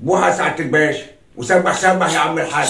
بوها سعادة الباشا وسبح سبح يا عم الحاج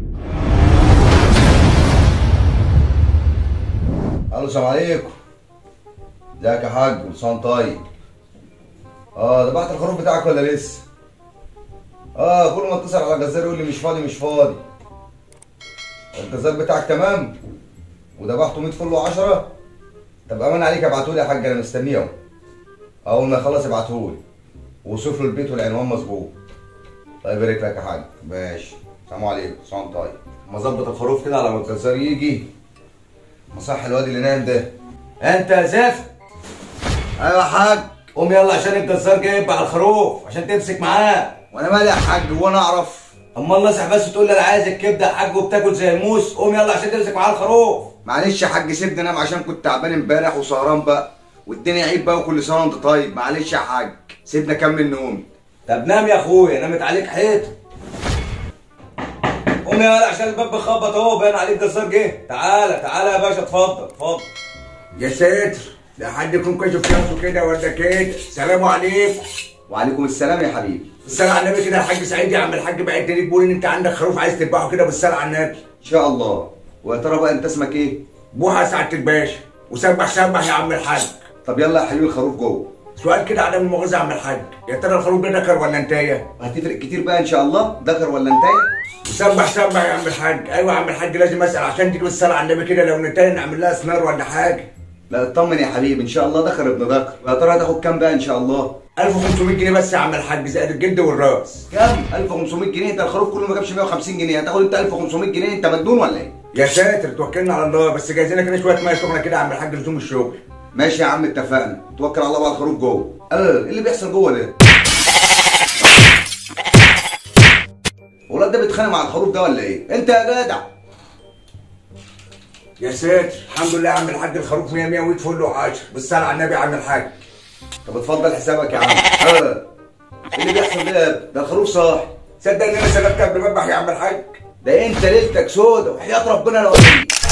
الو السلام عليكم ازيك يا حاج كل سنه وأنت طيب اه ذبحت الخروف بتاعك ولا لسه اه كل ما اتصل على الجزار يقول لي مش فاضي مش فاضي الجزار بتاعك تمام وذبحته 100 فل و10 طب امان عليك ابعتهولي يا حاج انا مستنيه اهو اول ما يخلص ابعتهولي ووصف له البيت والعنوان مظبوط الله يبارك لك يا حاج ماشي السلام عليكم كل سنه وأنت طيب ما اظبط الخروف كده على ما الجزار يجي مصح الواد اللي نايم ده انت يا زفت ايوه يا حاج قوم يلا عشان الجزار جاي يبقى على الخروف عشان تمسك معاه وانا مالي يا حاج هو انا اعرف اما نصح بس تقول لي انا عايز الكبده يا حاج وبتاكل زي الموس قوم يلا عشان تمسك معاه الخروف معلش يا حاج سيبني انام عشان كنت تعبان امبارح وسهران بقى والدنيا عيد بقى وكل سنه وانت طيب معلش يا حاج سيبني اكمل نومي طب نام يا اخويا نامت عليك حيطه قوم يلا عشان الباب بيخبط اهو باين عليك الجزار جه تعالى تعالى يا باشا اتفضل اتفضل يا ساتر ده حد يكون كشف نفسه كده ولا كده سلام عليكم وعليكم السلام يا حبيبي الصلاة على النبي كده يا حاج سعيد يا عم الحاج بعت لي بيقول ان انت عندك خروف عايز تذبحه كده بالصلاة على النبي ان شاء الله ويا ترى بقى انت اسمك ايه بوها سعادة الباشا وسبح سبح يا عم الحاج طب يلا يا حبيبي الخروف جوه سؤال كده عدم المؤاخذة يا عم الحاج يا ترى الخروف ده ذكر ولا انتايه؟ هتفرق كتير بقى ان شاء الله ذكر ولا انتايه وسبح سبح يا عم الحاج ايوه يا عم الحاج لازم اسال عشان تيجي بالصلاة على النبي كده لو نتايه نعمل لها سنار ولا حاجة لا اطمن يا حبيبي ان شاء الله ذكر ابن ذكر ويا ترى هتاخد كام بقى ان شاء الله 1500 جنيه بس يا عم الحاج زائد الجلد والراس كام 1500 جنيه ده الخروف كله ما جابش 150 جنيه هتاخد انت 1500 جنيه انت مجنون ولا ايه يا ساتر توكلنا على الله بس جايزينك كده شويه ميه سخنه كده يا عم الحاج لزوم الشغل ماشي يا عم اتفقنا توكل على الله بقى الخروف جوه لا لا لا، ايه اللي بيحصل جوه ده الولاد ده بيتخانق مع الخروف ده ولا ايه انت يا جدع يا ساتر الحمد لله يا عم الحاج الخروف 100 100 ويت فل و10 بالصلاه على النبي يا عم الحاج طب اتفضل حسابك يا عم اه. ايه اللي بيحصل ده ده الخروف صاحي صدق ان انا سلكت قبل ما اذبح يا عم الحاج ده انت ليلتك سودا وحياة ربنا لو